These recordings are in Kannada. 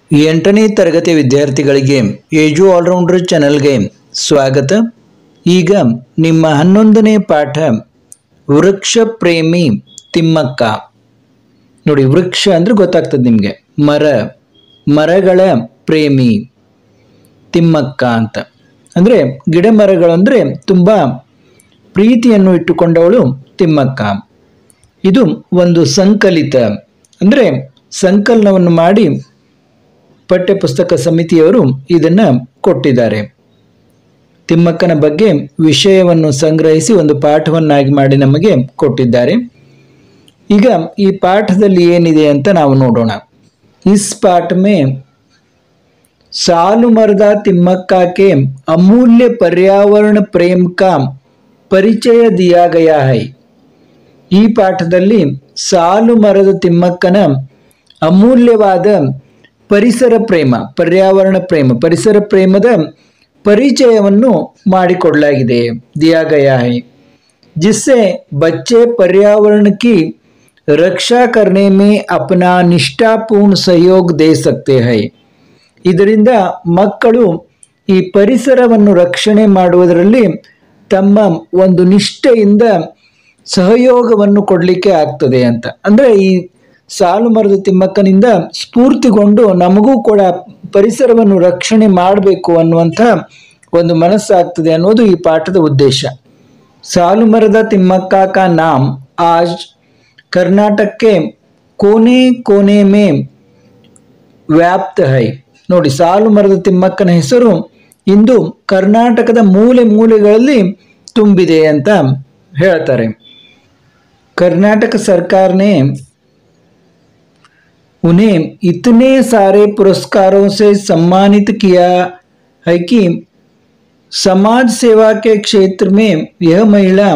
ಎಂಟನೇ ತರಗತಿ ವಿದ್ಯಾರ್ಥಿಗಳಿಗೆ ಏಜು ಆಲ್ರೌಂಡರ್ ಚಾನಲ್ಗೆ ಸ್ವಾಗತ ಈಗ ನಿಮ್ಮ ಹನ್ನೊಂದನೇ ಪಾಠ ವೃಕ್ಷ ಪ್ರೇಮಿ ತಿಮ್ಮಕ್ಕ ನೋಡಿ ವೃಕ್ಷ ಅಂದ್ರೆ ಗೊತ್ತಾಗ್ತದೆ ನಿಮಗೆ ಮರ ಮರಗಳ ಪ್ರೇಮಿ ತಿಮ್ಮಕ್ಕ ಅಂತ ಅಂದರೆ ಗಿಡ ಮರಗಳು ಅಂದರೆ ತುಂಬ ಪ್ರೀತಿಯನ್ನು ಇಟ್ಟುಕೊಂಡವಳು ತಿಮ್ಮಕ್ಕ ಇದು ಒಂದು ಸಂಕಲಿತ ಅಂದರೆ ಸಂಕಲನವನ್ನು ಮಾಡಿ ಪಠ್ಯಪುಸ್ತಕ ಸಮಿತಿಯವರು ಇದನ್ನು ಕೊಟ್ಟಿದ್ದಾರೆ ತಿಮ್ಮಕ್ಕನ ಬಗ್ಗೆ ವಿಷಯವನ್ನು ಸಂಗ್ರಹಿಸಿ ಒಂದು ಪಾಠವನ್ನಾಗಿ ಮಾಡಿ ನಮಗೆ ಕೊಟ್ಟಿದ್ದಾರೆ ಈಗ ಈ ಪಾಠದಲ್ಲಿ ಏನಿದೆ ಅಂತ ನಾವು ನೋಡೋಣ ಇಸ್ ಪಾಠ ಮೇ ಸಾಲು ಮರದ ತಿಮ್ಮಕ್ಕ के अमूल्य पर्यावरण प्रेम का ಪರಿಚಯ ದಿಯಾ ಗಯಾ ಹೈ ಈ ಪಾಠದಲ್ಲಿ ಸಾಲು ಮರದ ತಿಮ್ಮಕ್ಕನ ಅಮೂಲ್ಯವಾದ ಪರಿಸರ ಪ್ರೇಮ ಪರ್ಯಾವರಣ ಪ್ರೇಮ ಪರಿಸರ ಪ್ರೇಮದ ಪರಿಚಯವನ್ನು ಮಾಡಿಕೊಡಲಾಗಿದೆ ದಿಯಾ ಗಯಾ ಹೈ जिससे बच्चे पर्यावरण की रक्षा करने में अपना निष्ठापूर्ण सहयोग दे सकते हैं ಇದರಿಂದ ಮಕ್ಕಳು ಈ ಪರಿಸರವನ್ನು ರಕ್ಷಣೆ ಮಾಡುವುದರಲ್ಲಿ ತಮ್ಮ ಒಂದು ನಿಷ್ಠೆಯಿಂದ ಸಹಯೋಗವನ್ನು ಕೊಡಲಿಕ್ಕೆ ಆಗ್ತದೆ ಅಂತ ಅಂದರೆ ಈ ಸಾಲು ಮರದ ತಿಮ್ಮಕ್ಕನಿಂದ ಸ್ಫೂರ್ತಿಗೊಂಡು ನಮಗೂ ಕೂಡ ಪರಿಸರವನ್ನು ರಕ್ಷಣೆ ಮಾಡಬೇಕು ಅನ್ನುವಂಥ ಒಂದು ಮನಸ್ಸಾಗ್ತದೆ ಅನ್ನೋದು ಈ ಪಾಠದ ಉದ್ದೇಶ सालू मरदा तिम्मक्का का नाम आज कर्नाटक के कोने कोने में ವ್ಯಾಪ್ತ ಹೈ ನೋಡಿ ಸಾಲು ಮರದ ತಿಮ್ಮಕ್ಕನ ಹೆಸರು ಇಂದು ಕರ್ನಾಟಕದ ಮೂಲೆ ಮೂಲೆಗಳಲ್ಲಿ ತುಂಬಿದೆ ಅಂತ ಹೇಳ್ತಾರೆ कर्नाटक सरकार ने उन्हें इतने सारे पुरस्कारों से सम्मानित किया है कि समाज सेवा के क्षेत्र में यह महिला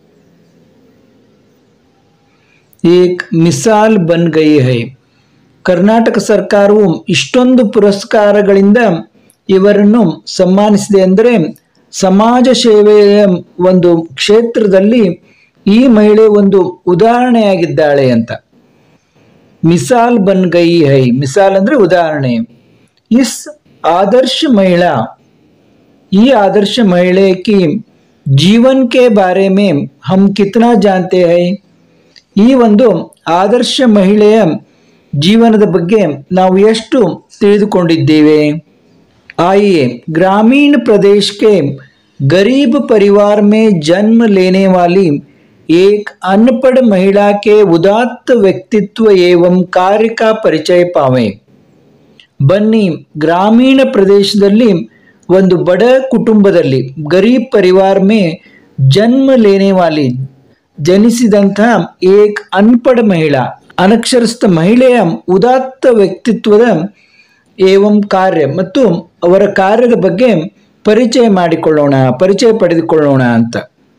एक ಮಿಸಾಲ್ ಬನ್ ಗೈ ಹೈ ಕರ್ನಾಟಕ ಸರ್ಕಾರವು ಇಷ್ಟೊಂದು ಪುರಸ್ಕಾರಗಳಿಂದ ಇವರನ್ನು ಸನ್ಮಾನಿಸಿದೆ ಅಂದರೆ ಸಮಾಜ ಸೇವೆಯ ಒಂದು ಕ್ಷೇತ್ರದಲ್ಲಿ ಈ ಮಹಿಳೆ ಒಂದು ಉದಾಹರಣೆಯಾಗಿದ್ದಾಳೆ ಅಂತ ಮಿಸಾಲ್ ಬನ್ ಗೈ ಹೈ ಮಿಸಾಲ್ ಅಂದ್ರೆ ಉದಾಹರಣೆ ಇಸ್ ಆದರ್ಶ ಮಹಿಳಾ ये आदर्श महिला की जीवन के बारे में हम कितना जानते हैं ಈ ಒಂದು ಆದರ್ಶ ಮಹಿಳೆಯ ಜೀವನದ ಬಗ್ಗೆ ನಾವು ಎಷ್ಟು ತಿಳಿದುಕೊಂಡಿದ್ದೇವೆ आइए ग्रामीण प्रदेश के गरीब परिवार में जन्म लेने वाली एक अनपढ़ महिला के उदात्त व्यक्तित्व एवं कार्य का परिचय पावे ಬನ್ನಿ ಗ್ರಾಮೀಣ ಪ್ರದೇಶದಲ್ಲಿ ಒಂದು ಬಡ ಕುಟುಂಬದಲ್ಲಿ ಗರೀಬ್ ಪರಿವಾರ ಮೇ ಜನ್ಮ ಲೇನೆ ವಾಲಿ ಜನಿಸಿದಂಥ ಏಕ್ ಅನ್ಪಢ ಮಹಿಳಾ ಅನಕ್ಷರಸ್ಥ ಮಹಿಳೆಯ ಉದಾತ್ತ ವ್ಯಕ್ತಿತ್ವದ ಏವಂ ಕಾರ್ಯ ಮತ್ತು ಅವರ ಕಾರ್ಯದ ಬಗ್ಗೆ ಪರಿಚಯ ಮಾಡಿಕೊಳ್ಳೋಣ ಪರಿಚಯ ಪಡೆದುಕೊಳ್ಳೋಣ ಅಂತ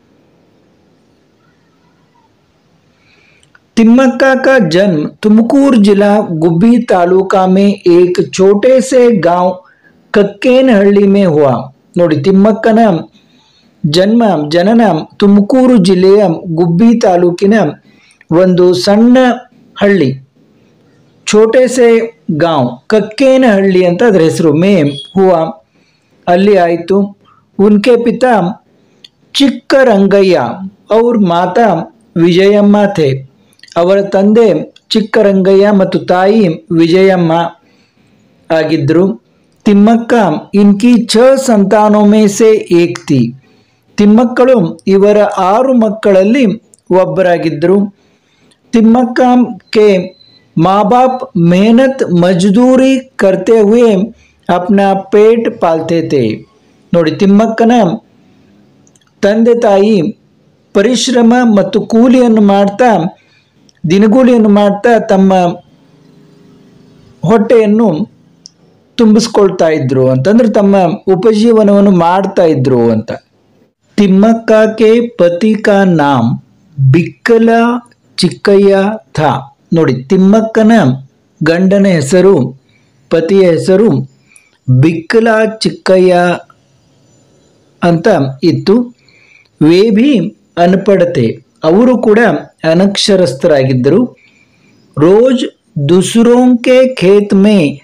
तिम्मक्का का जन्म तुमकूर जिला गुब्बी तालुका में एक छोटे से गांव कक्केनहಳ್ಳಿ में हुआ ನೋಡಿ ತಿಮ್ಮಕ್ಕನ ಜನ್ಮ ಜನನ ತುಮಕೂರು ಜಿಲ್ಲೆಯ ಗುಬ್ಬಿ ತಾಲೂಕಿನ ಒಂದು ಸಣ್ಣ ಹಳ್ಳಿ ಛೋಟೆ ಸೆ ಗಾಂವ್ ಕಕ್ಕೇನಹಳ್ಳಿ ಅಂತ ಅದರ ಹೆಸರು ಮೇ ಹುವ ಅಲ್ಲಿ ಆಯಿತು ಉನ್ಕೆ ಪಿತಾ ಚಿಕ್ಕರಂಗಯ್ಯ ಅವ್ರ ಮಾತಾ ವಿಜಯಮ್ಮ ಥೇ ಅವರ ತಂದೆ ಚಿಕ್ಕರಂಗಯ್ಯ ಮತ್ತು ತಾಯಿ ವಿಜಯಮ್ಮ ಆಗಿದ್ರು ತಿಮ್ಮಕ್ಕ ಇನ್ಕಿ ಛ ಸಂತಾನೋಮೆ ಸೆ ಏಕ್ ತಿ ತಿಮ್ಮಕ್ಕಳು ಇವರ ಆರು ಮಕ್ಕಳಲ್ಲಿ ಒಬ್ಬರಾಗಿದ್ದರು ತಿಮ್ಮಕ್ಕ ಕೆ माँ बाप मेहनत मजदूरी करते हुए अपना पेट पालते थे ನೋಡಿ ತಿಮ್ಮಕ್ಕನ ತಂದೆ ತಾಯಿ ಪರಿಶ್ರಮ ಮತ್ತು ಕೂಲಿಯನ್ನು ಮಾಡ್ತಾ ದಿನಗೂಲಿಯನ್ನು ಮಾಡ್ತಾ ತಮ್ಮ ಹೊಟ್ಟೆಯನ್ನು ತುಂಬಿಸ್ಕೊಳ್ತಾ ಇದ್ರು ಅಂತಂದ್ರೆ ತಮ್ಮ ಉಪಜೀವನವನ್ನು ಮಾಡ್ತಾ ಇದ್ರು ಅಂತ ತಿಮ್ಮಕ್ಕ ಕೆ ಪತಿ ಕಾ ನಾಮ್ ಬಿಕ್ಕಲ ಚಿಕ್ಕಯ್ಯ ಥಾ ನೋಡಿ ತಿಮ್ಮಕ್ಕನ ಗಂಡನ ಹೆಸರು ಪತಿಯ ಹೆಸರು ಬಿಕ್ಕಲ ಚಿಕ್ಕಯ್ಯ ಅಂತ ಇತ್ತು ವೇ ಭಿ ಅನ್ಪಡತೆ ಅವರು ಕೂಡ ಅನಕ್ಷರಸ್ಥರಾಗಿದ್ದರು ರೋಜ್ दूसरों के खेत में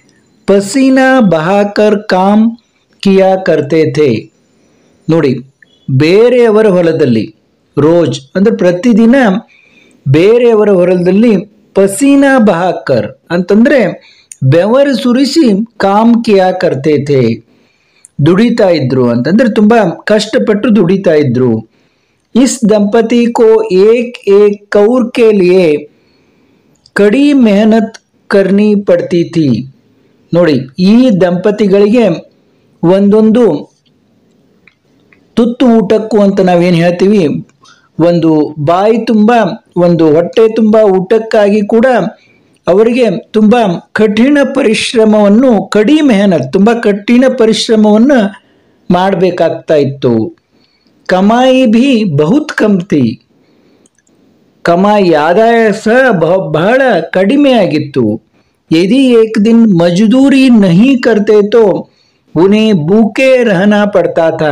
ಪಸೀನಾ ಬಹಾಕರ್ ಕಾಮ್ ಕಿಯಾ ಕರ್ತೆ ಥೇ ನೋಡಿ ಬೇರೆಯವರ ಹೊಲದಲ್ಲಿ ರೋಜ್ ಅಂದ್ರೆ ಪ್ರತಿದಿನ ಬೇರೆಯವರ ಹೊಲದಲ್ಲಿ ಪಸೀನಾ ಬಹಾಕರ್ ಅಂತಂದ್ರೆ ಬೆವರು ಸುರಿಸಿ ಕಾಮ್ ಕಿಯಾ ಕರ್ತೆ ಥೇ ದುಡಿತಾ ಇದ್ರು ಅಂತಂದ್ರೆ ತುಂಬಾ ಕಷ್ಟಪಟ್ಟು ದುಡಿತಾ ಇದ್ರು इस दंपति को एक एक कौर के लिए ಕಡಿ ಮೆಹನತ್ ಕರ್ನಿ ಪಡ್ತಿ ಥಿ ನೋಡಿ ಈ ದಂಪತಿಗಳಿಗೆ ಒಂದೊಂದು ತುತ್ತು ಊಟಕ್ಕೂ ಅಂತ ನಾವೇನು ಹೇಳ್ತೀವಿ ಒಂದು ಬಾಯಿ ತುಂಬ ಒಂದು ಹೊಟ್ಟೆ ತುಂಬ ಊಟಕ್ಕಾಗಿ ಕೂಡ ಅವರಿಗೆ ತುಂಬ ಕಠಿಣ ಪರಿಶ್ರಮವನ್ನು ಕಡಿ ಮೆಹನತ್ ತುಂಬ ಕಠಿಣ ಪರಿಶ್ರಮವನ್ನು ಮಾಡಬೇಕಾಗ್ತಾ ಇತ್ತು ಕಮಾಯಿ ಭಿ ಬಹುತ್ ಕಮ್ ಥಿ ಕಮಾಯಿ ಆದಾಯ ಸಹ ಬಹ- ಬಹಳ ಕಡಿಮೆ ಆಗಿತ್ತು ಯದಿ ಏಕ್ ದಿನ್ ಮಜದೂರಿ ನಹಿ ಕರ್ತೆ ತೋ ಉನ್ಹೇ ಬೂಕೆ ರಹನಾ ಪಡ್ತಾ ಥಾ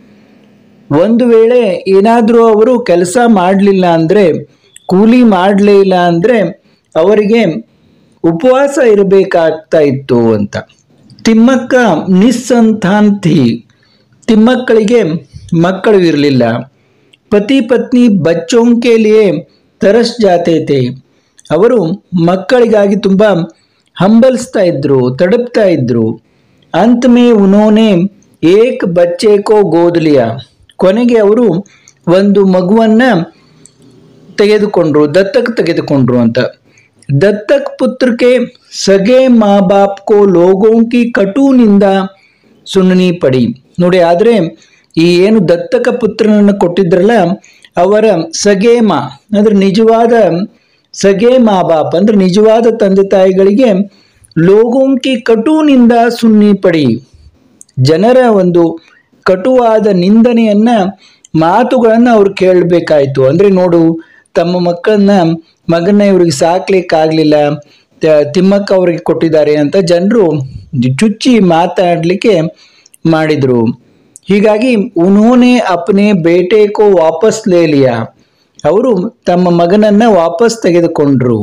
ಒಂದು ವೇಳೆ ಏನಾದರೂ ಅವರು ಕೆಲಸ ಮಾಡಲಿಲ್ಲ ಅಂದರೆ ಕೂಲಿ ಮಾಡಲೇ ಇಲ್ಲ ಅಂದರೆ ಅವರಿಗೆ ಉಪವಾಸ ಇರಬೇಕಾಗ್ತಾ ಇತ್ತು ಅಂತ ತಿಮ್ಮಕ್ಕ ನಿಸ್ಸಂತಾನ್ ಥಿ ತಿಮ್ಮಕ್ಕಳಿಗೆ ಮಕ್ಕಳು ಇರಲಿಲ್ಲ ಪತಿ ಪತ್ನಿ ಬಚ್ಚೋಂ ಕೆ ಲಿಯೆ ತರಸ್ ಜಾತೆ ಥೇ ಅವರು ಮಕ್ಕಳಿಗಾಗಿ ತುಂಬ ಹಂಬಲಿಸ್ತಾ ಇದ್ರು ತಡಪ್ತಾ ಇದ್ರು ಅಂತ್ ಮೇ ಉನ್ಹೋನೆ ಏಕ್ ಬಚ್ಚೆ ಕೋ ಗೋದ್ ಲಿಯಾ ಕೊನೆಗೆ ಅವರು ಒಂದು ಮಗುವನ್ನ ತೆಗೆದುಕೊಂಡ್ರು ದತ್ತಕ್ ತೆಗೆದುಕೊಂಡ್ರು ಅಂತ ದತ್ತಕ್ ಪುತ್ರಕ್ಕೆ ಸಗೆ ಮಾ ಬಾಪ್ ಕೋ ಲೋಗೋಂ ಕಿ ಕಟುನಿಂದ ಸುಣ್ಣನಿ ಪಡಿ ನೋಡಿ ಆದರೆ ಈ ಏನು ದತ್ತಕ ಪುತ್ರನನ್ನು ಕೊಟ್ಟಿದ್ರಲ್ಲ ಅವರ ಸಗೇಮ ಅಂದ್ರೆ ನಿಜವಾದ ಸಗೆ ಮಾ ಬಾಪ್ ಅಂದ್ರೆ ನಿಜವಾದ ತಂದೆ ತಾಯಿಗಳಿಗೆ ಲೋಗೋಂಕಿ ಕಟುನಿಂದ ಸುನ್ನಿ ಪಡಿ ಜನರ ಒಂದು ಕಟುವಾದ ನಿಂದನೆಯನ್ನ ಮಾತುಗಳನ್ನ ಅವ್ರು ಕೇಳಬೇಕಾಯ್ತು ಅಂದ್ರೆ ನೋಡು ತಮ್ಮ ಮಕ್ಕಳನ್ನ ಮಗನ್ನ ಇವ್ರಿಗೆ ಸಾಕ್ಲಿಕ್ಕಾಗ್ಲಿಲ್ಲ ತ- ತಿಮ್ಮಕ್ಕ ಅವ್ರಿಗೆ ಕೊಟ್ಟಿದ್ದಾರೆ ಅಂತ ಜನರು ಚುಚ್ಚಿ ಮಾತಾಡ್ಲಿಕ್ಕೆ ಮಾಡಿದ್ರು ಹೀಗಾಗಿ ಉನ್ಹೋನೆ ಅಪ್ನೆ ಬೇಟೆ ಕೋ ವಾಪಸ್ ಲೇ ಲಿಯಾ ಅವರು ತಮ್ಮ ಮಗನನ್ನ ವಾಪಸ್ ತೆಗೆದುಕೊಂಡ್ರು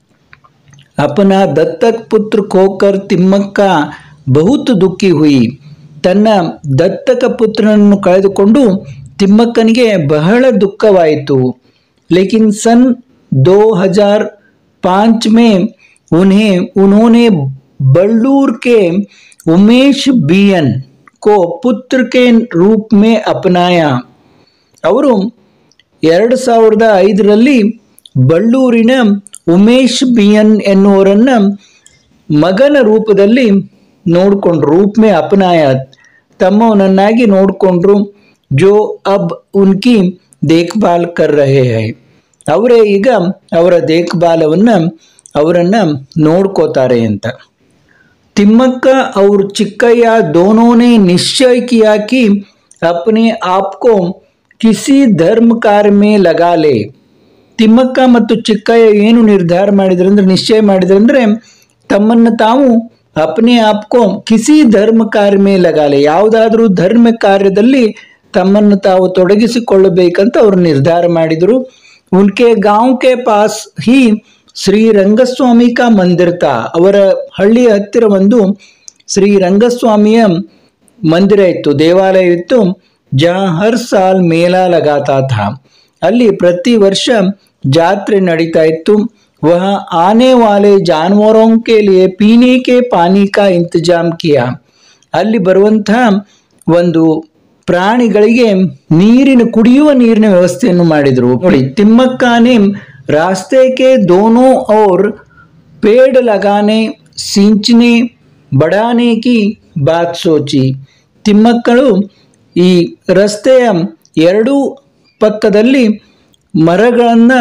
अपना दत्तक पुत्र खोकर ತಿಮ್ಮಕ್ಕ ಬಹುತ್ ದುಃಖಿ ಹುಯಿ ತನ್ನ ದತ್ತಕ ಪುತ್ರನನ್ನು ಕಳೆದುಕೊಂಡು ತಿಮ್ಮಕ್ಕನಿಗೆ ಬಹಳ ದುಃಖವಾಯಿತು ಲೇಕಿನ್ ಸನ್ दो हजार पाँच में उन्हें उन्होंने बल्लूर के उमेश बियन को पुत्र के रूप में अपनाया ಅವರು ಎರಡು ಸಾವಿರದ ಐದರಲ್ಲಿ ಬಳ್ಳೂರಿನ ಉಮೇಶ್ ಬಿಯನ್ ಎನ್ನುವರನ್ನ ಮಗನ ರೂಪದಲ್ಲಿ ನೋಡಿಕೊಂಡ್ರು ರೂಪ್ ಮೇ ಅಪನಾಯ ತಮ್ಮವನನ್ನಾಗಿ ನೋಡಿಕೊಂಡ್ರು ಜೋ ಅಬ್ ಉನ್ಕಿ ದೇಖ್ಭಾಲ್ ಕರ್ ರಹೆ ಹೈ ಅವರೇ ಈಗ ಅವರ ದೇಖ್ಭಾಲವನ್ನ ಅವರನ್ನ ನೋಡ್ಕೋತಾರೆ ಅಂತ तिम्मक्का और चिक्कैया दोनों ने निश्चय किया कि अपने आप को किसी धर्म कार्य में लगा ले ತಿಮ್ಮಕ್ಕ ಮತ್ತು ಚಿಕ್ಕಯ್ಯ ಏನು ನಿರ್ಧಾರ ಮಾಡಿದ್ರು ಅಂದ್ರೆ ನಿಶ್ಚಯ ಮಾಡಿದ್ರು ಅಂದ್ರೆ ತಮ್ಮನ್ನು ತಾವು ಅಪ್ನೆ ಆಪ್ಕೋ ಕಿಸಿ ಧರ್ಮ ಕಾರ್ಯ ಮೇಲೆ ಲಗಾಲೆ ಯಾವುದಾದ್ರೂ ಧರ್ಮ ಕಾರ್ಯದಲ್ಲಿ ತಮ್ಮನ್ನು ತಾವು ತೊಡಗಿಸಿಕೊಳ್ಳಬೇಕಂತ ಅವರು ನಿರ್ಧಾರ ಮಾಡಿದರು ಉನ್ಕೆ ಗಾಂವ್ ಕೆ ಪಾಸ್ ಹಿ ಶ್ರೀ ರಂಗಸ್ವಾಮಿ ಕಾ ಮಂದಿರ ತಾ ಅವರ ಹಳ್ಳಿಯ ಹತ್ತಿರ ಒಂದು ಶ್ರೀ ರಂಗಸ್ವಾಮಿಯ ಮಂದಿರ ಇತ್ತು ದೇವಾಲಯ ಇತ್ತು ಜಹಾ ಹರ್ ಸಾಲ್ ಮೇಲಾ ಲಗಾತಾ ಥಾ ಅಲ್ಲಿ ಪ್ರತಿ ವರ್ಷ ಜಾತ್ರೆ ನಡೀತಾ ಇತ್ತು ವಹ ಆನೆ ವಾಲೆ ಜಾನುವಾರೋಂ ಕೆ ಲಿಯೆ ಪೀನೆ ಕೆ ಪಾನಿ ಕಾ ಇಂತಜಾಮ್ ಕಿಯಾ ಅಲ್ಲಿ ಬರುವಂತಹ ಒಂದು ಪ್ರಾಣಿಗಳಿಗೆ ನೀರಿನ ಕುಡಿಯುವ ನೀರಿನ ವ್ಯವಸ್ಥೆಯನ್ನು ಮಾಡಿದ್ರು ನೋಡಿ ತಿಮ್ಮಕ್ಕಾನೆ ರಾಸ್ತೆ ಕೆ ದೋನೋ ಔರ್ पेड़ लगाने ಸಿಂಚನೆ ಬಡಾನೆ ಕಿ ಬಾತ್ ಸೋಚಿ ತಿಮ್ಮಕ್ಕಳು ಈ ರಸ್ತೆಯ ಎರಡೂ ಪಕ್ಕದಲ್ಲಿ ಮರಗಳನ್ನು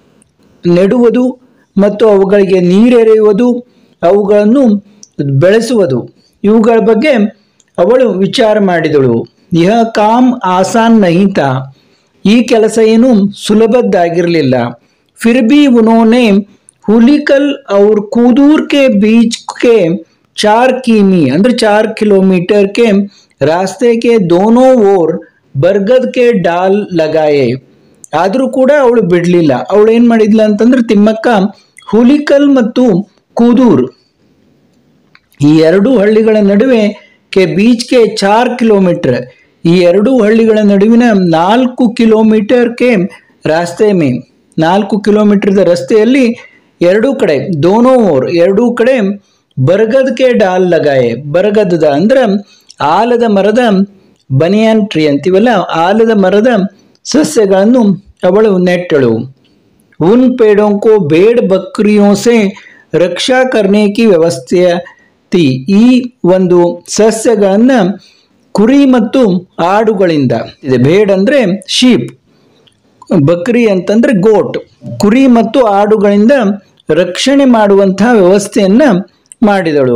ನೆಡುವುದು ಮತ್ತು ಅವುಗಳಿಗೆ ನೀರೆರೆಯುವುದು ಅವುಗಳನ್ನು ಬೆಳೆಸುವುದು ಇವುಗಳ ಬಗ್ಗೆ ಅವಳು ವಿಚಾರ ಮಾಡಿದಳು ಯಹ ಕಾಮ್ ಆಸಾನ್ ನಹಿತ ಈ ಕೆಲಸ ಏನು ಸುಲಭದ್ದಾಗಿರಲಿಲ್ಲ ಫಿರ್ ಬಿ ಉನ್ಹೋನೆ ಹುಲಿಕಲ್ और कूदूर के बीच के चार किमी ಅಂದ್ರೆ चार किलोमीटर के रास्ते के दोनों ओर ಬರ್ಗದ್ ಕೆ ಡಾಲ್ ಲಗಾಯೆ ಆದರೂ ಕೂಡ ಅವಳು ಬಿಡಲಿಲ್ಲ ಅವಳು ಏನು ಮಾಡಿದ್ಲ ಅಂತಂದ್ರೆ ತಿಮ್ಮಕ್ಕ ಹುಲಿಕಲ್ ಮತ್ತು ಕೂದೂರ್ ಈ ಎರಡೂ ಹಳ್ಳಿಗಳ ನಡುವೆ ಕೆ ಬೀಚ್ ಕೆ ಚಾರ್ ಕಿಲೋಮೀಟರ್ ಈ ಎರಡೂ ಹಳ್ಳಿಗಳ ನಡುವಿನ ನಾಲ್ಕು ಕಿಲೋಮೀಟರ್ ಕೆ ರಾಸ್ತೆ ಮೇ ನಾಲ್ಕು ಕಿಲೋಮೀಟರ್ದ ರಸ್ತೆಯಲ್ಲಿ ಎರಡೂ ಕಡೆ ದೋನೋ ಓರ್ ಎರಡೂ ಕಡೆ ಬರಗದ್ ಕೆ ಡಾಲ್ ಲಗಾಯೆ ಬರಗದದ ಅಂದ್ರೆ ಆಲದ ಮರದ ಬನಿಯಾನ್ ಟ್ರೀ ಅಂತೀವಲ್ಲ ಆಲದ ಮರದ ಸಸ್ಯಗಳನ್ನು ಅವಳು ನೆಟ್ಟಳು ಉನ್ पेड़ों को भेड़ बकरियों से ರಕ್ಷಾ करने की ವ್ಯವಸ್ಥೆಯ ತಿ ಈ ಒಂದು ಸಸ್ಯಗಳನ್ನ ಕುರಿ ಮತ್ತು ಆಡುಗಳಿಂದ ಇದೆ ಬೇಡ್ ಅಂದ್ರೆ ಶೀಪ್ ಬಕ್ರಿ ಅಂತಂದ್ರೆ ಗೋಟ್ ಕುರಿ ಮತ್ತು ಆಡುಗಳಿಂದ ರಕ್ಷಣೆ ಮಾಡುವಂತಹ ವ್ಯವಸ್ಥೆಯನ್ನ ಮಾಡಿದಳು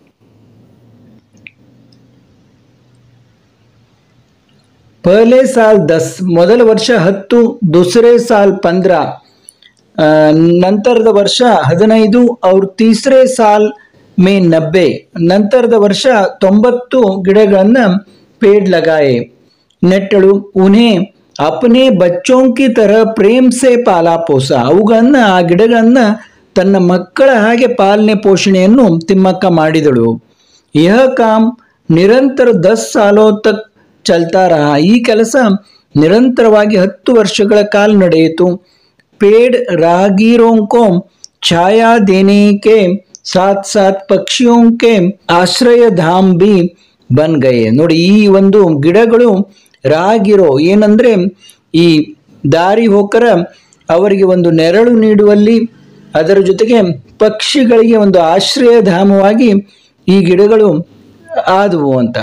ಪಹಲೆ ಸಾಲ್ ದಸ್ ಮೊದಲ ವರ್ಷ ಹತ್ತು ದೂಸರೆ ಸಾಲ್ ಪಂದ್ರ ಆ, ನಂತರದ ವರ್ಷ ಹದಿನೈದು ಅವ್ರ ತೀಸರೆ ಸಾಲ್ ಮೇ ನಬ್ಬೆ ನಂತರದ ವರ್ಷ ತೊಂಬತ್ತು ಗಿಡಗಳನ್ನ ಪೇಡ್ ಲಗಾಯೆ ನೆಟ್ಟಳು ಉನ್ಹೆ ಅಪನೆ ಬಚ್ಚೋं की तरह ಪ್ರೇಮ್ ಸೆ ಪಾಲಾ ಪೋಸ ಅವುಗಳನ್ನ ಆ ಗಿಡಗಳನ್ನ ತನ್ನ ಮಕ್ಕಳ ಹಾಗೆ ಪಾಲನೆ ಪೋಷಣೆಯನ್ನು ತಿಮ್ಮಕ್ಕ ಮಾಡಿದಳು ಯಹ ಕಾಮ್ ನಿರಂತರ ದಸ್ ಸಾಲೋ ತಕ್ ಚಲ್ತಾ ರಹ ಈ ಕೆಲಸ ನಿರಂತರವಾಗಿ ಹತ್ತು ವರ್ಷಗಳ ಕಾಲ ನಡೆಯಿತು पेड़ राहगीरों को छाया देने के साथ साथ ಪಕ್ಷಿಯೋं के ಆಶ್ರಯ ಧಾಮ್ ಬಿ ಬನ್ ಗಯೆ ನೋಡಿ ಈ ಒಂದು ಗಿಡಗಳು ರಾಗಿರೋ ಏನಂದ್ರೆ ಈ ದಾರಿ ಹೋಕರ ಅವರಿಗೆ ಒಂದು ನೆರಳು ನೀಡುವಲ್ಲಿ ಅದರ ಜೊತೆಗೆ ಪಕ್ಷಿಗಳಿಗೆ ಒಂದು ಆಶ್ರಯ ಧಾಮವಾಗಿ ಈ ಗಿಡಗಳು ಆದವು ಅಂತ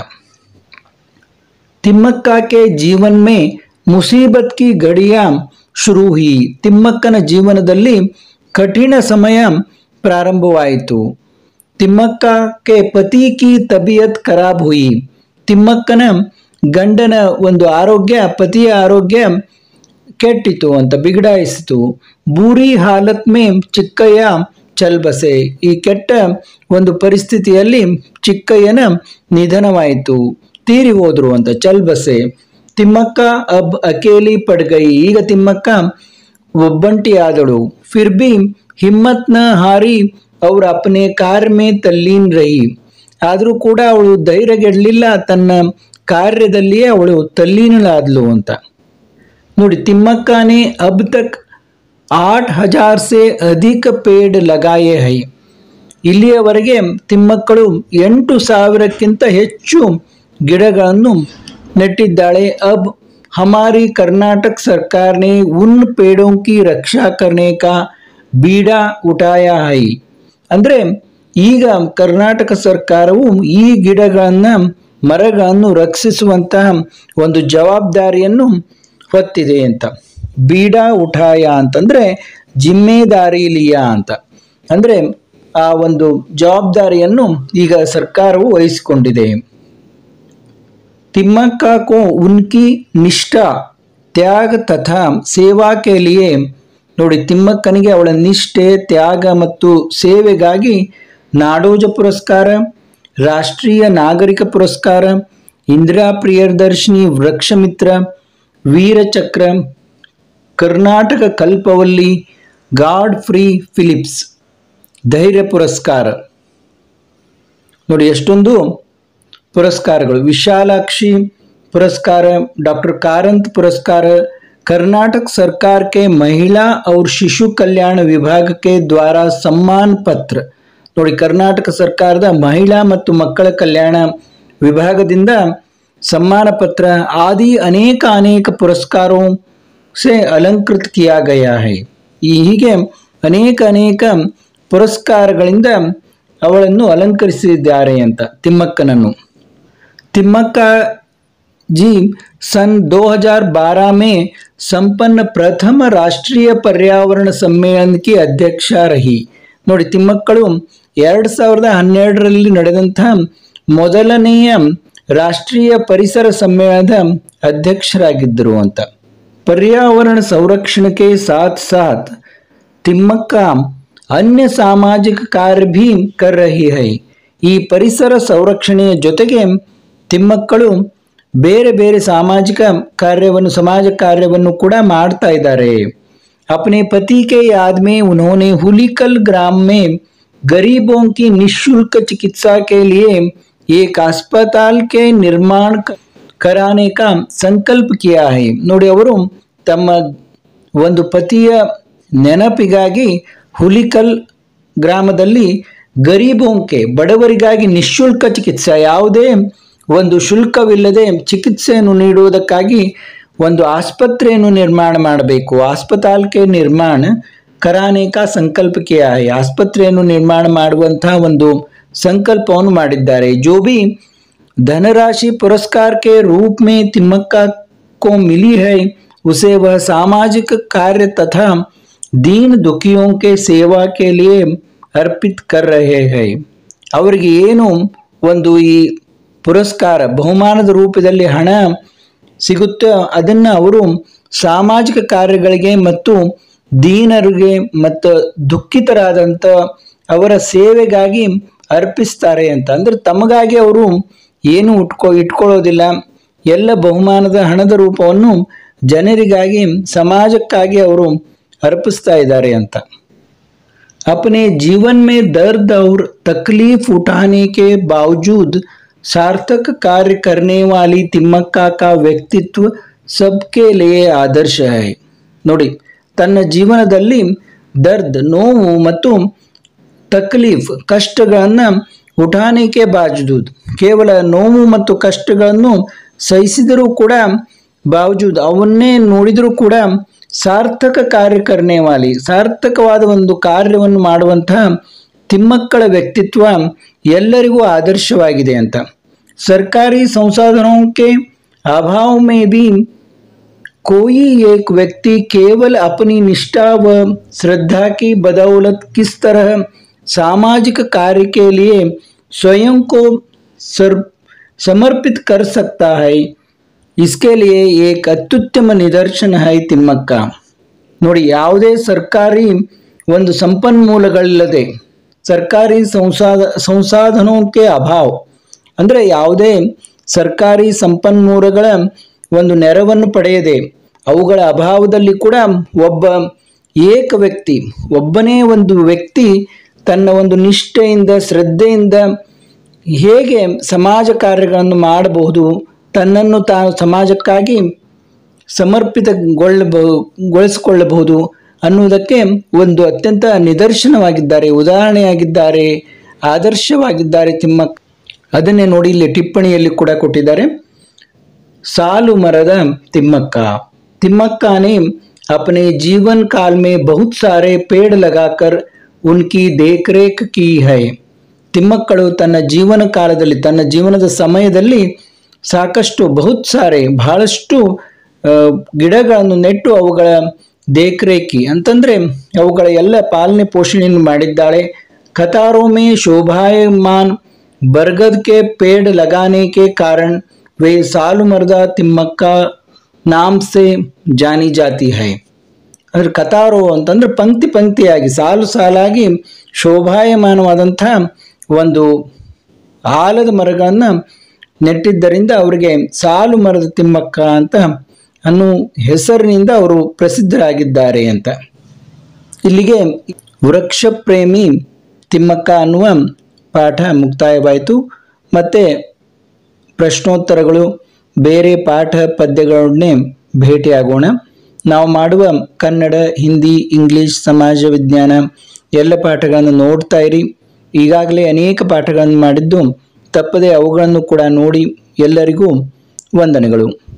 ತಿಮ್ಮಕ್ಕ ಕೆ ಜೀವನ್ ಮೇ ಮುಸೀಬತ್ ಕಿ ಗಡಿಯ ಶುರು ಹುಯಿ ತಿಮ್ಮಕ್ಕನ ಜೀವನದಲ್ಲಿ ಕಠಿಣ ಸಮಯ ಪ್ರಾರಂಭವಾಯಿತು ತಿಮ್ಮಕ್ಕ ಕೆ ಪತಿ ಕಿ ತಬಿಯತ್ ಖರಾಬ್ ಹುಯಿ ತಿಮ್ಮಕ್ಕನ ಗಂಡನ ಒಂದು ಆರೋಗ್ಯ ಪತಿಯ ಆರೋಗ್ಯ ಕೆಟ್ಟಿತು ಅಂತ ಬಿಗಡಾಯಿಸಿತು ಬೂರಿ ಹಾಲತ್ ಮೇ ಚಿಕ್ಕಯ್ಯ ಚಲ್ಬಸೆ ಈ ಕೆಟ್ಟ ಒಂದು ಪರಿಸ್ಥಿತಿಯಲ್ಲಿ ಚಿಕ್ಕಯ್ಯನ ನಿಧನವಾಯಿತು ತೀರಿ ಹೋದ್ರು ಅಂತ ಚಲ್ಬಸೆ ತಿಮ್ಮಕ್ಕ ಅಬ್ ಅಕೇಲಿ ಪಡ್ಗೈ ಈಗ ತಿಮ್ಮಕ್ಕ ಒಬ್ಬಂಟಿ ಆದಳು ಫಿರ್ ಬಿ ಹಿಮ್ಮತ್ ನ ಹಾರಿ ಅವ್ರ ಅಪನೆ ಕಾರ್ ಮೇ ತಲ್ಲೀನ್ ರಹಿ ಆದರೂ ಕೂಡ ಅವಳು ಧೈರ್ಯಗೆಡಲಿಲ್ಲ ತನ್ನ ಕಾರ್ಯದಲ್ಲಿಯೇ ಅವಳು ತಲ್ಲೀನಳಾದ್ಲು ಅಂತ ನೋಡಿ ತಿಮ್ಮಕ್ಕನೇ ಅಬ್ ತಕ್ ಆಟ್ ಹಜಾರ್ ಸೆ ಅಧಿಕ ಪೇಡ್ ಲಗಾಯೆ ಹೈ ಇಲ್ಲಿಯವರೆಗೆ ತಿಮ್ಮಕ್ಕಳು ಎಂಟು ಸಾವಿರಕ್ಕಿಂತ ಹೆಚ್ಚು ಗಿಡಗಳನ್ನು ನೆಟ್ಟಿದ್ದಾಳೆ ಅಬ್ ಹಮಾರಿ ಕರ್ನಾಟಕ ಸರ್ಕಾರ ने उन पेड़ों की रक्षा करने का ಬೀಡಾ ಉಟಾಯ ಹೈ ಅಂದ್ರೆ ಈಗ ಕರ್ನಾಟಕ ಸರ್ಕಾರವು ಈ ಗಿಡಗಳನ್ನ ಮರಗಳನ್ನು ರಕ್ಷಿಸುವಂತಹ ಒಂದು ಜವಾಬ್ದಾರಿಯನ್ನು ಹೊತ್ತಿದೆ ಅಂತ ಬೀಡಾ ಉಠಾಯ ಅಂತಂದ್ರೆ ಜಿಮ್ಮೇದಾರಿ ಲಿಯಾ ಅಂತ ಅಂದ್ರೆ ಆ ಒಂದು ಜವಾಬ್ದಾರಿಯನ್ನು ಈಗ ಸರ್ಕಾರವು ವಹಿಸಿಕೊಂಡಿದೆ तिम्मक्का को उनकी निष्ठा ತ್ಯಾಗ ತಥಾ ಸೇವಾ के लिए ನೋಡಿ ತಿಮ್ಮಕ್ಕನಿಗೆ ಅವಳ ನಿಷ್ಠೆ ತ್ಯಾಗ ಮತ್ತು ಸೇವೆಗಾಗಿ ನಾಡೋಜ ಪುರಸ್ಕಾರ ರಾಷ್ಟ್ರೀಯ ನಾಗರಿಕ ಪುರಸ್ಕಾರ Indira Priyadarshini Vrikshamitra Veerachakra Karnataka Kalpavalli Godfrey Phillips ಧೈರ್ಯ ಪುರಸ್ಕಾರ ನೋಡಿ ಎಷ್ಟೊಂದು ಪುರಸ್ಕಾರಗಳು ವಿಶಾಲಾಕ್ಷಿ पुरस्कार डॉक्टर कारंत पुरस्कार कर्नाटक सरकार के महिला और शिशु कल्याण विभाग के द्वारा सम्मान पत्र ನೋಡಿ ಕರ್ನಾಟಕ ಸರ್ಕಾರದ ಮಹಿಳಾ ಮತ್ತು ಮಕ್ಕಳ ಕಲ್ಯಾಣ ವಿಭಾಗದಿಂದ ಸಮ್ಮಾನ ಪತ್ರ ಆದಿ ಅನೇಕ ಅನೇಕ ಪುರಸ್ಕಾರೋं से अलंकृत किया गया है ಈ ಹೀಗೆ ಅನೇಕ ಅನೇಕ ಪುರಸ್ಕಾರಗಳಿಂದ ಅವಳನ್ನು ಅಲಂಕರಿಸಿದ್ದಾರೆ ಅಂತ ತಿಮ್ಮಕ್ಕನನ್ನು तिम्मक्का जी सन 2012 में संपन्न प्रथम ರಾಷ್ಟ್ರೀಯ ಪರ್ಯಾವರಣ ಸಮ್ಮೇಳನ की ಅಧ್ಯಕ್ಷ ರಹಿ ನೋಡಿ ತಿಮ್ಮಕ್ಕಳು ಎರಡ್ ಸಾವಿರದ ಹನ್ನೆರಡರಲ್ಲಿ ನಡೆದಂತಹ ಮೊದಲನೆಯ ರಾಷ್ಟ್ರೀಯ ಪರಿಸರ ಸಮ್ಮೇಳನದ ಅಧ್ಯಕ್ಷರಾಗಿದ್ದರು ಅಂತ पर्यावरण संरक्षण के साथ साथ तिम्मक्का अन्य सामाजिक कार्य भी कर रही है ಈ ಪರಿಸರ ಸಂರಕ್ಷಣೆಯ ಜೊತೆಗೆ ತಿಮ್ಮಕ್ಕಳು ಬೇರೆ ಬೇರೆ ಸಾಮಾಜಿಕ ಕಾರ್ಯವನ್ನು ಸಮಾಜ ಕಾರ್ಯವನ್ನು ಕೂಡ ಮಾಡ್ತಾ ಇದ್ದಾರೆ अपने पति के याद में उन्होंने हुलिकल ग्राम में गरीबों की निशुल्क चिकित्सा के लिए एक अस्पताल के निर्माण क- कराने का ಸಂಕಲ್ಪ किया है ನೋಡಿ ಅವರು ತಮ್ಮ ಒಂದು ಪತಿಯ ನೆನಪಿಗಾಗಿ ಹುಲಿಕಲ್ ಗ್ರಾಮದಲ್ಲಿ ಗರೀಬೋಂಕೆ ಬಡವರಿಗಾಗಿ ನಿಶುಲ್ಕ ಚಿಕಿತ್ಸೆ ಯಾವುದೇ ಒಂದು ಶುಲ್ಕವಿಲ್ಲದೆ ಚಿಕಿತ್ಸೆಯನ್ನು ನೀಡುವುದಕ್ಕಾಗಿ ಒಂದು ಆಸ್ಪತ್ರೆಯನ್ನು ನಿರ್ಮಾಣ ಮಾಡಬೇಕು ಆಸ್ಪತಾಲ್ಕೆ ನಿರ್ಮಾಣ ಕರಾನೆ ಕಾ ಸಂಕಲ್ಪ ಕಿಯಾ ಹೈ ಆಸ್ಪತ್ರೆಯನ್ನು ನಿರ್ಮಾಣ ಮಾಡುವಂತಹ ಒಂದು ಸಂಕಲ್ಪವನ್ನು ಮಾಡಿದ್ದಾರೆ ಜೋ ಬಿ धनराशि पुरस्कार के रूप में तिम्मक्का को मिली है उसे वह सामाजिक कार्य तथा दीन दुखियों के सेवा के लिए अर्पित कर रहे हैं ಅವರಿಗೆ ಏನು ಒಂದು ಈ ಪುರಸ್ಕಾರ ಬಹುಮಾನದ ರೂಪದಲ್ಲಿ ಹಣ ಸಿಗುತ್ತೆ ಅದನ್ನು ಅವರು ಸಾಮಾಜಿಕ ಕಾರ್ಯಗಳಿಗೆ ಮತ್ತು ದೀನರಿಗೆ ಮತ್ತು ದುಃಖಿತರಾದಂಥ ಅವರ ಸೇವೆಗಾಗಿ ಅರ್ಪಿಸ್ತಾರೆ ಅಂತ ಅಂದ್ರೆ ತಮಗಾಗಿ ಅವರು ಏನು ಉಟ್ಕೊ ಇಟ್ಕೊಳ್ಳೋದಿಲ್ಲ ಎಲ್ಲ ಬಹುಮಾನದ ಹಣದ ರೂಪವನ್ನು ಜನರಿಗಾಗಿ ಸಮಾಜಕ್ಕಾಗಿ ಅವರು ಅರ್ಪಿಸ್ತಾ ಇದ್ದಾರೆ ಅಂತ अपने जीवन में दर्द और तकलीफ उठाने के बावजूद सार्थक कार्य करने वाली तिम्मक्का का ವ್ಯಕ್ತಿತ್ವ सबके लिए ಆದರ್ಶ है ನೋಡಿ ತನ್ನ ಜೀವನದಲ್ಲಿ ದರ್ದ್ ನೋವು ಮತ್ತು ತಕ್ಲೀಫ್ ಕಷ್ಟಗಳನ್ನು ಉಠಾನಿಕೆ ಬಾಜುದೂದ್ ಕೇವಲ ನೋವು ಮತ್ತು ಕಷ್ಟಗಳನ್ನು ಸಹಿಸಿದರೂ ಕೂಡ ಬಾವಜೂದ್ ಅವನ್ನೇ ನೋಡಿದರೂ ಕೂಡ ಸಾರ್ಥಕ ಕಾರ್ಯ ಕರ್ನೇವಾಲಿ ಸಾರ್ಥಕವಾದ ಒಂದು ಕಾರ್ಯವನ್ನು ಮಾಡುವಂತಹ ತಿಮ್ಮಕ್ಕಳ ವ್ಯಕ್ತಿತ್ವ ಎಲ್ಲರಿಗೂ ಆದರ್ಶವಾಗಿದೆ ಅಂತ ಸರ್ಕಾರಿ ಸಂಸಾಧನೋं ಅಭಾವ ಮೇ भी कोई एक व्यक्ति केवल अपनी निष्ठा व श्रद्धा की बदौलत किस तरह सामाजिक कार्य के लिए स्वयं को सर, समर्पित कर सकता है इसके लिए एक ಅತ್ಯುತ್ತಮ ನಿದರ್ಶನ है ತಿಮ್ಮಕ್ಕ ನೋಡಿ ಯಾವುದೇ ಸರ್ಕಾರಿ ಒಂದು ಸಂಪನ್ಮೂಲಗಳಿಲ್ಲದೆ ಸರ್ಕಾರಿ ಸಂಸಾಧ ಸಂಸಾಧನಕ್ಕೆ ಅಭಾವ ಅಂದರೆ ಯಾವುದೇ ಸರ್ಕಾರಿ ಸಂಪನ್ಮೂಲಗಳ ಒಂದು ನೆರವನ್ನು ಪಡೆಯದೆ ಅವುಗಳ ಅಭಾವದಲ್ಲಿ ಕೂಡ ಒಬ್ಬ ಏಕ ವ್ಯಕ್ತಿ ಒಬ್ಬನೇ ಒಂದು ವ್ಯಕ್ತಿ ತನ್ನ ಒಂದು ನಿಷ್ಠೆಯಿಂದ ಶ್ರದ್ಧೆಯಿಂದ ಹೇಗೆ ಸಮಾಜ ಕಾರ್ಯಗಳನ್ನು ಮಾಡಬಹುದು ತನ್ನನ್ನು ತಾನು ಸಮಾಜಕ್ಕಾಗಿ ಸಮರ್ಪಿತಗೊಳ್ಳಬಹು ಗೊಳಿಸಿಕೊಳ್ಳಬಹುದು ಅನ್ನುವುದಕ್ಕೆ ಒಂದು ಅತ್ಯಂತ ನಿದರ್ಶನವಾಗಿದ್ದಾರೆ ಉದಾಹರಣೆಯಾಗಿದ್ದಾರೆ ಆದರ್ಶವಾಗಿದ್ದಾರೆ ತಿಮ್ಮಕ್ಕ ಅದನ್ನೇ ನೋಡಿ ಇಲ್ಲಿ ಟಿಪ್ಪಣಿಯಲ್ಲಿ ಕೂಡ ಕೊಟ್ಟಿದ್ದಾರೆ सालू मरदा तिम्मक्का तिम्मक्का ने अपने जीवन काल में बहुत सारे पेड़ लगाकर उनकी देखरेख की है ತಿಮ್ಮಕ್ಕಳು ತನ್ನ ಜೀವನ ಕಾಲದಲ್ಲಿ ತನ್ನ ಜೀವನದ ಸಮಯದಲ್ಲಿ ಸಾಕಷ್ಟು ಬಹುತ್ ಸಾರೆ ಬಹಳಷ್ಟು ಆ, ಗಿಡಗಳನ್ನು ನೆಟ್ಟು ಅವುಗಳ ದೇಖರೇಖಿ ಅಂತಂದ್ರೆ ಅವುಗಳ ಎಲ್ಲ ಪಾಲನೆ ಪೋಷಣೆಯನ್ನು ಮಾಡಿದ್ದಾಳೆ ಕತಾರೋ ಮೇ ಶೋಭಾಯಮಾನ್ बरगद के पेड़ लगाने के कारण वे सालू मर्दा तिम्मक्का नाम से जानी जाती है ಅದ್ರ ಕತಾರೋ ಅಂತಂದ್ರೆ ಪಂಕ್ತಿ ಪಂಕ್ತಿಯಾಗಿ ಸಾಲು ಸಾಲಾಗಿ ಶೋಭಾಯಮಾನವಾದಂಥ ಒಂದು ಆಲದ ಮರಗಳನ್ನು ನೆಟ್ಟಿದ್ದರಿಂದ ಅವರಿಗೆ ಸಾಲು ಮರದ ತಿಮ್ಮಕ್ಕ ಅಂತ ಅನ್ನೋ ಹೆಸರಿನಿಂದ ಅವರು ಪ್ರಸಿದ್ಧರಾಗಿದ್ದಾರೆ ಅಂತ ಇಲ್ಲಿಗೆ ವೃಕ್ಷ ಪ್ರೇಮಿ ತಿಮ್ಮಕ್ಕ ಅನ್ನುವ ಪಾಠ ಮುಕ್ತಾಯವಾಯಿತು ಮತ್ತೆ ಪ್ರಶ್ನೋತ್ತರಗಳು ಬೇರೆ ಪಾಠ ಪದ್ಯಗಳನ್ನೇ ಭೇಟಿಯಾಗೋಣ ನಾವು ಮಾಡುವ ಕನ್ನಡ ಹಿಂದಿ ಇಂಗ್ಲಿಷ್ ಸಮಾಜ ವಿಜ್ಞಾನ ಎಲ್ಲ ಪಾಠಗಳನ್ನು ನೋಡ್ತಾ ಇರಿ ಈಗಾಗಲೇ ಅನೇಕ ಪಾಠಗಳನ್ನು ಮಾಡಿದ್ದು ತಪ್ಪದೆ ಅವುಗಳನ್ನು ಕೂಡ ನೋಡಿ ಎಲ್ಲರಿಗೂ ವಂದನೆಗಳು